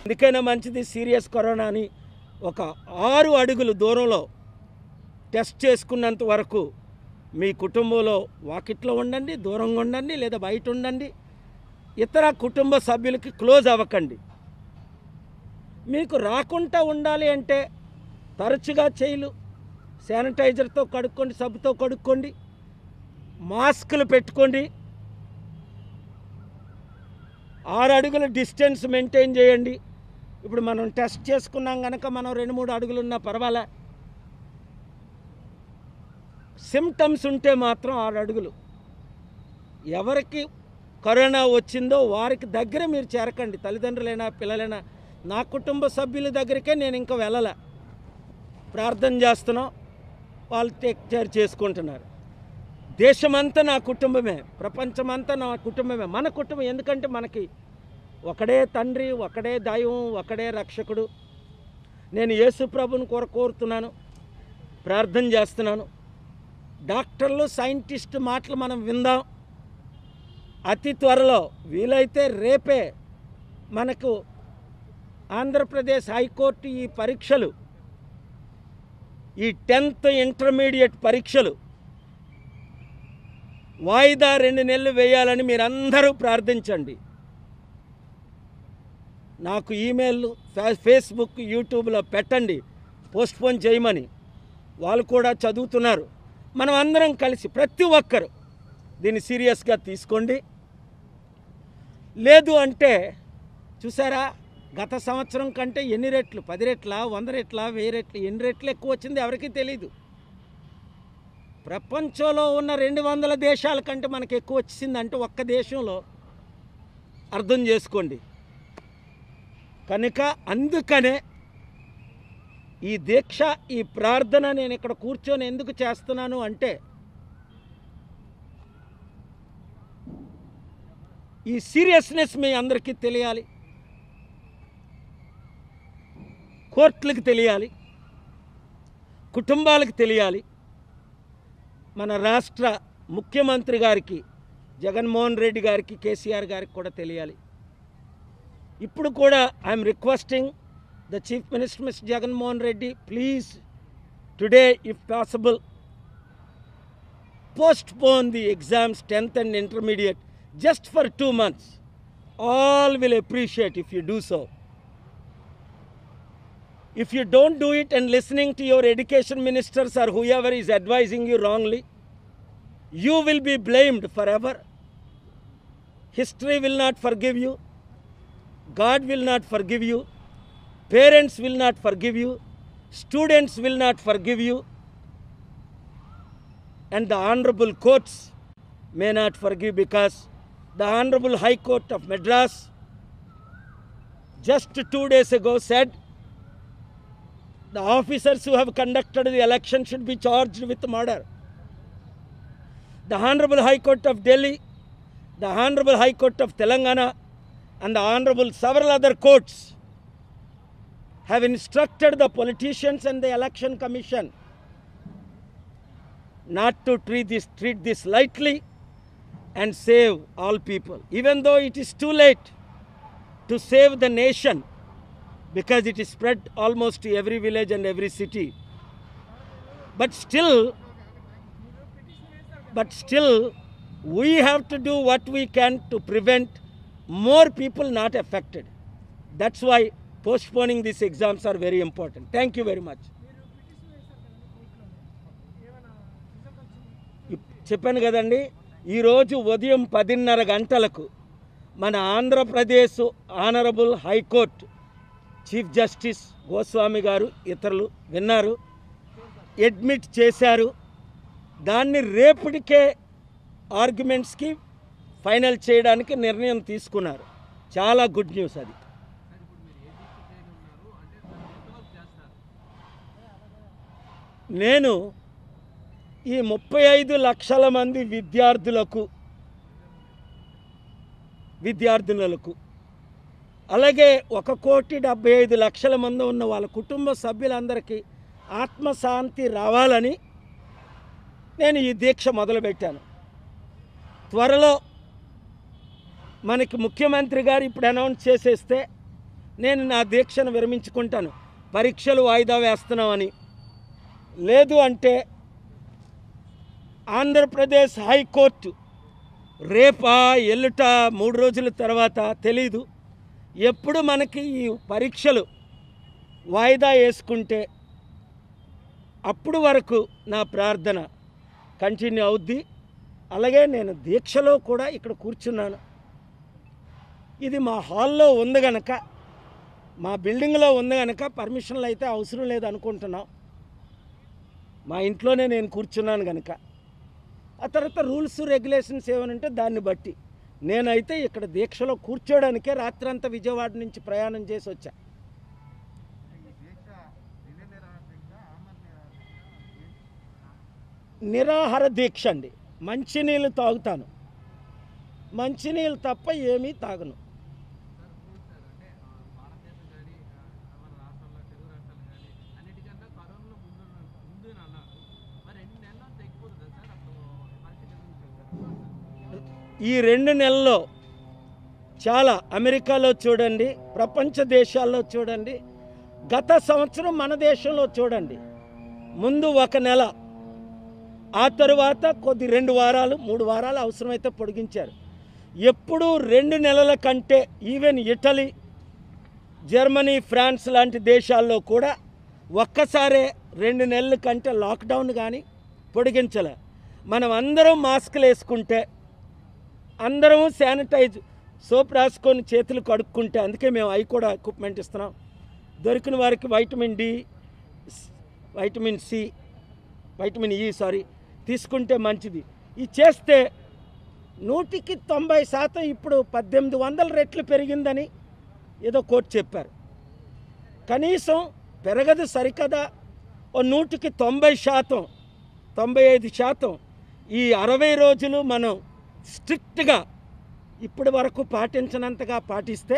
ఎందుకైనా మంచిది serious corona అని ఒక ఆరు అడుగులు దూరంలో టెస్ట్ చేసుకున్నంత వరకు మీ కుటుంబంలో వాకిట్లో ఉండండి దూరంగా ఉండండి లేదా బయట ఉండండి ఇతర కుటుంబ సభ్యులకి క్లోజ్ అవ్వకండి మీకు రాకుండా ఉండాలి అంటే తరచుగా చేయిలు శానిటైజర్తో కడుక్కోండి సబ్బుతో కడుక్కోండి మాస్కులు పెట్టుకోండి ఆరు అడుగుల డిస్టెన్స్ మెయింటైన్ చేయండి ఇప్పుడు మనం టెస్ట్ చేసుకున్నాం కనుక మనం రెండు మూడు అడుగులు ఉన్నా పర్వాలే సిమ్టమ్స్ ఉంటే మాత్రం ఆరు అడుగులు ఎవరికి కరోనా వచ్చిందో వారికి దగ్గర మీరు చేరకండి తల్లిదండ్రులైనా పిల్లలైనా నా కుటుంబ సభ్యుల దగ్గరికే నేను ఇంకా వెళ్ళలే ప్రార్థన చేస్తున్నాం వాళ్ళు టేక్ కేర్ చేసుకుంటున్నారు దేశమంతా నా కుటుంబమే ప్రపంచమంతా నా కుటుంబమే మన కుటుంబం ఎందుకంటే మనకి ఒకడే తండ్రి ఒకడే దైవం ఒకడే రక్షకుడు నేను యేసు ప్రభుని కోర కోరుతున్నాను ప్రార్థన చేస్తున్నాను డాక్టర్లు సైంటిస్ట్ మాటలు మనం విందాం అతి త్వరలో వీలైతే రేపే మనకు ఆంధ్రప్రదేశ్ హైకోర్టు ఈ పరీక్షలు ఈ టెన్త్ ఇంటర్మీడియట్ పరీక్షలు వాయిదా రెండు నెలలు వేయాలని మీరందరూ ప్రార్థించండి నాకు ఈమెయిల్ ఫే- ఫేస్బుక్ యూట్యూబ్లో పెట్టండి పోస్ట్పోన్ చేయమని వాళ్ళు కూడా చదువుతున్నారు మనం అందరం కలిసి ప్రతి ఒక్కరు దీన్ని సీరియస్గా తీసుకోండి లేదు అంటే చూసారా గత సంవత్సరం కంటే ఎన్ని రెట్లు పది రెట్ల వంద రెట్ల వెయ్యి రెట్లు ఎన్ని రెట్లు ఎక్కువ వచ్చింది ఎవరికీ తెలియదు ప్రపంచంలో ఉన్న రెండు వందల దేశాల కంటే మనకి ఎక్కువ వచ్చిందంటే ఒక్క దేశంలో అర్థం చేసుకోండి కనుక అందుకనే ఈ దీక్ష ఈ ప్రార్థన నేను ఇక్కడ కూర్చొని ఎందుకు చేస్తున్నాను అంటే ఈ సీరియస్నెస్ మీ అందరికీ తెలియాలి కోర్టులకు తెలియాలి కుటుంబాలకు తెలియాలి మన రాష్ట్ర ముఖ్యమంత్రి గారికి జగన్మోహన్ రెడ్డి గారికి కేసీఆర్ గారికి కూడా తెలియాలి ఇప్పుడు కూడా I'm requesting the chief minister mister Jaganmohan Reddy please today if possible postpone the exams 10th and intermediate just for two months all will appreciate if you do so if you don't do it and listening to your education ministers or whoever is advising you wrongly you will be blamed forever history will not forgive you god will not forgive you parents will not forgive you students will not forgive you and the honorable courts may not forgive because the honorable high court of madras just two days ago said the officers who have conducted the election should be charged with murder the honorable high court of delhi the honorable high court of telangana and the honorable several other courts have instructed the politicians and the election commission not to treat this, treat this lightly and save all people. Even though it is too late to save the nation because it is spread almost to every village and every city. But still, but still, we have to do what we can to prevent more people not affected. That's why postponing these exams are very important. Thank you very much. ఇప్- చెప్పాను కదండి ఈరోజు ఉదయం పదిన్నర గంటలకు మన Andhra Pradesh honourable high court chief justice Goswami గారు ఇతరులు విన్నారు అడ్మిట్ చేశారు దాన్ని రేపటికే ఆర్గ్యుమెంట్స్కి ఫైనల్ చేయడానికి నిర్ణయం తీసుకున్నారు చాలా గుడ్ న్యూస్ అది నేను ఈ ముప్పై ఐదు లక్షల మంది విద్యార్థులకు విద్యార్థినులకు అలాగే ఒక కోటి డెబ్బై ఐదు లక్షల మంది ఉన్న వాళ్ళ కుటుంబ సభ్యులందరికీ ఆత్మశాంతి రావాలని నేను ఈ దీక్ష మొదలుపెట్టాను త్వరలో మనకి ముఖ్యమంత్రి గారు ఇప్పుడు అనౌన్స్ చేసేస్తే నేను నా దీక్షను విరమించుకుంటాను పరీక్షలు వాయిదా వేస్తున్నామని లేదు అంటే ఆంధ్రప్రదేశ్ హైకోర్టు రేపా ఎల్లుట మూడు రోజుల తర్వాత తెలీదు ఎప్పుడు మనకి ఈ పరీక్షలు వాయిదా వేసుకుంటే అప్పుడు వరకు నా ప్రార్థన కంటిన్యూ అవుద్ది అలాగే నేను దీక్షలో కూడా ఇక్కడ కూర్చున్నాను ఇది మా హాల్లో ఉంది గనక మా బిల్డింగ్లో ఉంది గనక పర్మిషన్లు అయితే అవసరం లేదు అనుకుంటున్నాం మా ఇంట్లోనే నేను కూర్చున్నాను కనుక ఆ తర్వాత రూల్స్ రెగ్యులేషన్స్ ఏమైనా ఉంటే దాన్ని బట్టి నేనైతే ఇక్కడ దీక్షలో కూర్చోడానికే రాత్రంతా విజయవాడ నుంచి ప్రయాణం చేసి వచ్చా నిరాహార దీక్ష అండి మంచినీళ్ళు తాగుతాను మంచినీళ్ళు తప్ప ఏమీ తాగను భారతదేశం కానీ మన రాష్ట్రాల్లో తెలుగు రాష్ట్రాలు కానీ అన్నిటికన్నా కరోనాలో ముందు ముందు అని అన్నారు మరి రెండు నెలల్లో తగ్గిపోతుంది సార్ అప్పుడు పరిస్థితి ఎందుకు సార్ ఈ రెండు నెలల్లో చాలా అమెరికాలో చూడండి ప్రపంచ దేశాల్లో చూడండి గత సంవత్సరం మన దేశంలో చూడండి ముందు ఒక నెల ఆ తరువాత కొద్ది రెండు వారాలు మూడు వారాలు అవసరమైతే పొడిగించారు ఎప్పుడూ రెండు నెలల కంటే ఈవెన్ ఇటలీ జర్మనీ ఫ్రాన్స్ లాంటి దేశాల్లో కూడా ఒక్కసారే రెండు నెలల కంటే లాక్డౌన్ కానీ పొడిగించలే మనం అందరం మాస్కులు వేసుకుంటే అందరం శానిటైజ్ సోప్ రాసుకొని చేతులు కడుక్కుంటే అందుకే మేము అవి కూడా ఎక్విప్మెంట్ ఇస్తున్నాం దొరికిన వారికి vitamin D vitamin C vitamin E sorry తీసుకుంటే మంచిది ఇది చేస్తే నూటికి తొంభై శాతం ఇప్పుడు పద్దెనిమిది వందల రెట్లు పెరిగిందని ఏదో కోర్టు చెప్పారు కనీసం పెరగదు సరికదా ఓ నూటికి తొంభై శాతం తొంభై ఐదు శాతం ఈ అరవై రోజులు మనం స్ట్రిక్ట్గా ఇప్పటి వరకు పాటించినంతగా పాటిస్తే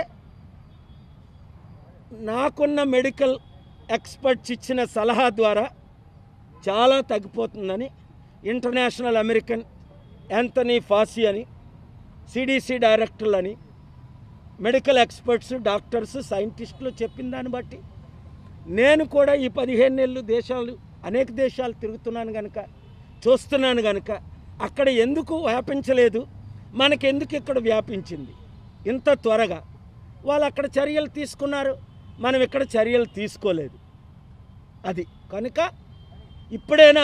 నాకున్న మెడికల్ ఎక్స్పర్ట్స్ ఇచ్చిన సలహా ద్వారా చాలా తగ్గిపోతుందని ఇంటర్నేషనల్ అమెరికన్ యాంథనీ ఫాసీ అని సిడిసి డైరెక్టర్లు అని మెడికల్ ఎక్స్పర్ట్స్ డాక్టర్స్ సైంటిస్టులు చెప్పిన దాన్ని బట్టి నేను కూడా ఈ పదిహేను నెలలు దేశాలు అనేక దేశాలు తిరుగుతున్నాను కనుక చూస్తున్నాను కనుక అక్కడ ఎందుకు వ్యాపించలేదు మనకెందుకు ఇక్కడ వ్యాపించింది ఇంత త్వరగా వాళ్ళు అక్కడ చర్యలు తీసుకున్నారు మనం ఇక్కడ చర్యలు తీసుకోలేదు అది కనుక ఇప్పుడైనా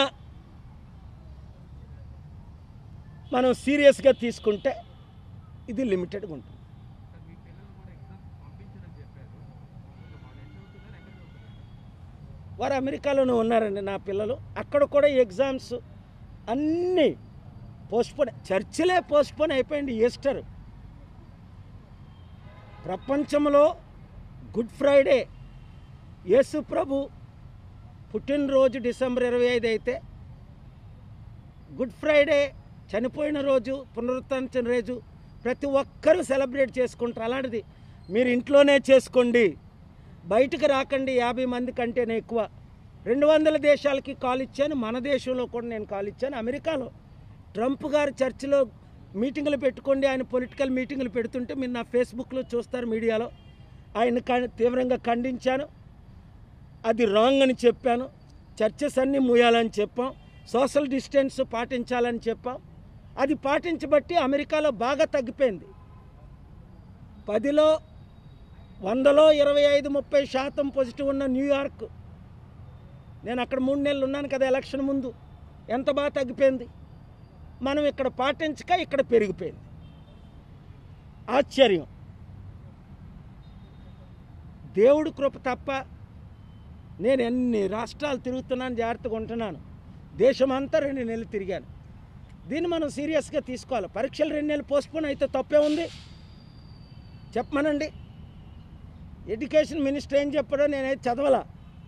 మనం సీరియస్గా తీసుకుంటే ఇది లిమిటెడ్గా ఉంటుంది సార్ మీ పిల్లలు కూడా ఎగ్జామ్స్ పంపించదని చెప్పారు ఇంకా వాళ్ళు ఎక్కడ అవుతున్నారు ఎక్కడ అవుతున్నారు వారు అమెరికాలోనే ఉన్నారండి నా పిల్లలు అక్కడ కూడా ఎగ్జామ్స్ అన్నీ పోస్ట్పోన్ చర్చిలే పోస్ట్పోన్ అయిపోయింది ఈస్టర్ ప్రపంచంలో గుడ్ ఫ్రైడే యేసు ప్రభు పుట్టినరోజు డిసెంబర్ ఇరవై ఐదు అయితే గుడ్ ఫ్రైడే చనిపోయిన రోజు పునరుద్ధరించిన రోజు ప్రతి ఒక్కరూ సెలబ్రేట్ చేసుకుంటారు అలాంటిది మీరు ఇంట్లోనే చేసుకోండి బయటకు రాకండి యాభై మంది కంటేనే ఎక్కువ రెండు వందల దేశాలకి కాల్ ఇచ్చాను మన దేశంలో కూడా నేను కాల్ ఇచ్చాను అమెరికాలో ట్రంప్ గారు చర్చిలో మీటింగులు పెట్టుకోండి ఆయన పొలిటికల్ మీటింగులు పెడుతుంటే మీరు నా ఫేస్బుక్లో చూస్తారు మీడియాలో ఆయన క- తీవ్రంగా ఖండించాను అది రాంగ్ అని చెప్పాను చర్చెస్ అన్నీ మూయాలని చెప్పాం సోషల్ డిస్టెన్స్ పాటించాలని చెప్పాం అది పాటించబట్టి అమెరికాలో బాగా తగ్గిపోయింది పదిలో వందలో ఇరవై ఐదు ముప్పై శాతం పాజిటివ్ ఉన్న న్యూయార్క్ నేను అక్కడ మూడు నెలలు ఉన్నాను కదా ఎలక్షన్ ముందు ఎంత బాగా తగ్గిపోయింది మనం ఇక్కడ పాటించక ఇక్కడ పెరిగిపోయింది ఆశ్చర్యం దేవుడు కృప తప్ప నేను ఎన్ని రాష్ట్రాలు తిరుగుతున్నాను జాగ్రత్తగా ఉంటున్నాను దేశమంతా రెండు నెలలు తిరిగాను దీన్ని మనం సీరియస్గా తీసుకోవాలి పరీక్షలు రెండు నెలలు పోస్ట్పోన్ అయితే తప్పే ఉంది చెప్పమనండి ఎడ్యుకేషన్ మినిస్టర్ ఏం చెప్పాడో నేనైతే చదవలా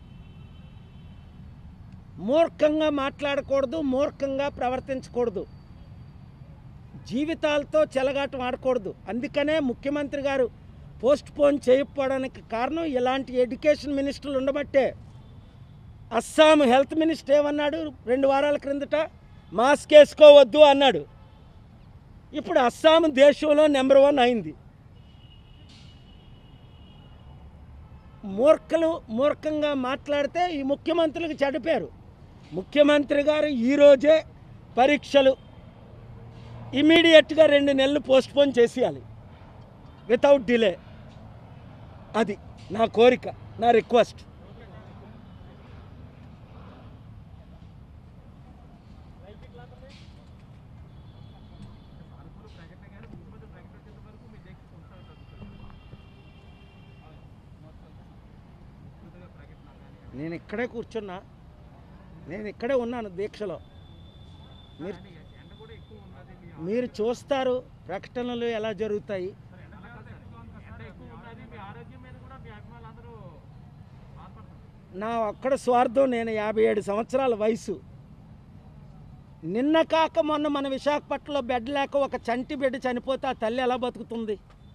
మూర్ఖంగా మాట్లాడకూడదు మూర్ఖంగా ప్రవర్తించకూడదు జీవితాలతో చెలగాటం ఆడకూడదు అందుకనే ముఖ్యమంత్రి గారు పోస్ట్ పోన్ చేయకపోవడానికి కారణం ఇలాంటి ఎడ్యుకేషన్ మినిస్టర్లు ఉండబట్టే అస్సాం హెల్త్ మినిస్టర్ ఏమన్నాడు రెండు వారాల క్రిందట మాస్క్ వేసుకోవద్దు అన్నాడు ఇప్పుడు అస్సాం దేశంలో నెంబర్ వన్ అయింది మూర్ఖలు మూర్ఖంగా మాట్లాడితే ఈ ముఖ్యమంత్రులకు చెడిపారు ముఖ్యమంత్రి గారు ఈరోజే పరీక్షలు ఇమీడియట్గా రెండు నెలలు పోస్ట్పోన్ చేసేయాలి వితౌట్ డిలే అది నా కోరిక నా రిక్వెస్ట్ సానుకూల ప్రకటన కానీ ముఖ్యమంత్రి ప్రకటించేంత వరకు మీ దీక్ష కొనసాగుతుంది ముఖ్యమంత్రిగా ప్రకటన కానీ నేను ఇక్కడే కూర్చున్నా నేను ఇక్కడే ఉన్నాను దీక్షలో మీరు అంటే ఎండ కూడా ఎక్కువ ఉన్నది మీ మీరు చూస్తారు ప్రకటనలు ఎలా జరుగుతాయి ఎండ ఎండ ఎక్కువ ఉన్నది మీ ఆరోగ్యం మీద కూడా మీ అభిమానులు అందరూ బాధపడుతున్నారు నా ఒక్కడ స్వార్థం నేను యాభై ఏడు సంవత్సరాల వయసు నిన్న కాక మొన్న మన విశాఖపట్నంలో బెడ్ లేక ఒక చంటి బిడ్డ చనిపోతే ఆ తల్లి ఎలా బతుకుతుంది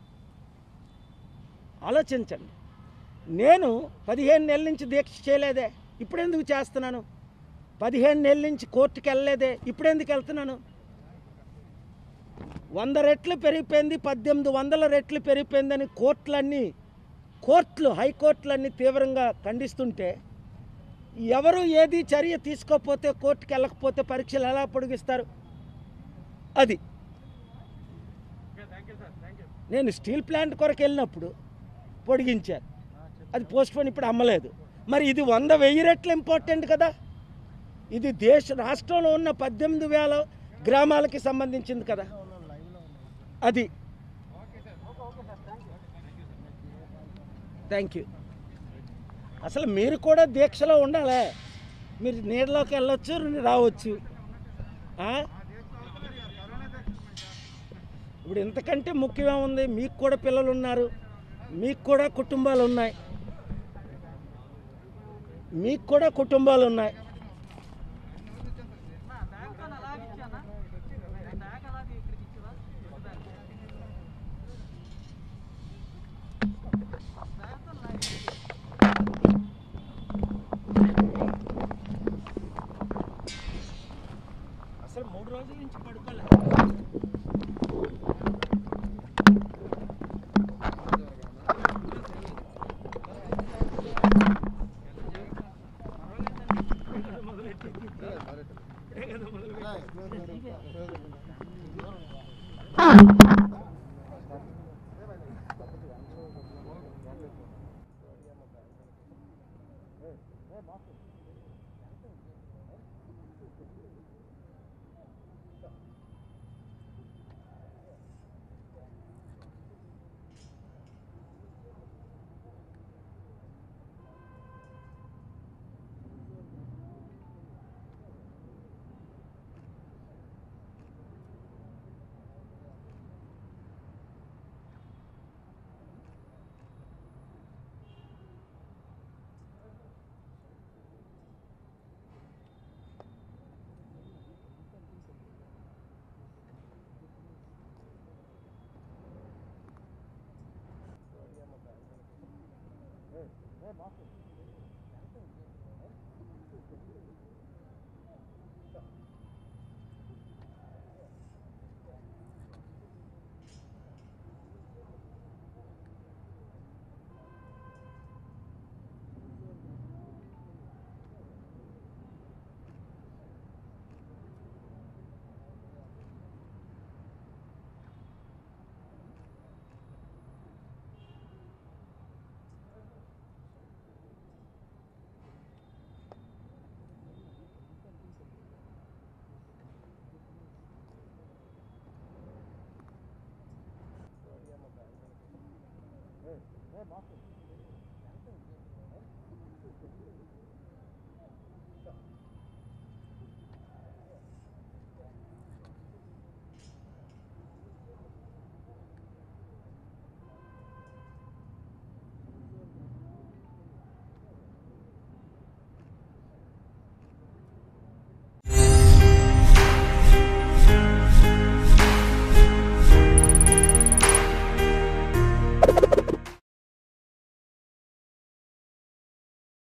ఆలోచించండి నేను పదిహేను నెలల నుంచి దీక్ష చేయలేదే ఇప్పుడెందుకు చేస్తున్నాను పదిహేను నెలల నుంచి కోర్టుకి వెళ్ళలేదే ఇప్పుడెందుకు వెళ్తున్నాను వంద రెట్లు పెరిగిపోయింది పద్దెనిమిది వందల రెట్లు పెరిగిపోయిందని కోర్టులన్నీ కోర్టులు హైకోర్టులన్నీ తీవ్రంగా ఖండిస్తుంటే ఎవరు ఏది చర్య తీసుకోకపోతే కోర్టుకి వెళ్ళకపోతే పరీక్షలు ఎలా పొడిగిస్తారు అది okay thank you sir thank you నేను స్టీల్ ప్లాంట్ కొరకు వెళ్ళినప్పుడు పొడిగించారు అది పోస్ట్పోన్ ఇప్పుడు అమ్మలేదు మరి ఇది వంద వెయ్యి రెట్లు ఇంపార్టెంట్ కదా ఇది దేశ రాష్ట్రంలో ఉన్న పద్దెనిమిది వేల గ్రామాలకి సంబంధించింది కదా అది థ్యాంక్ యూ అసలు మీరు కూడా దీక్షలో ఉండాలి మీరు నీడలోకి వెళ్ళొచ్చు రావచ్చు ఆ? ఇప్పుడు ఇంతకంటే ముఖ్యమేముంది మీకు కూడా పిల్లలు ఉన్నారు మీకు కూడా కుటుంబాలు ఉన్నాయి మీకు కూడా కుటుంబాలు ఉన్నాయి బ్యాగ్ అలాగే ఇచ్చానా బ్యాగ్ అలాగే ఇక్కడికి ఇచ్చావా అసలు మూడు రోజుల నుంచి పడుకోలే ఏ బాసు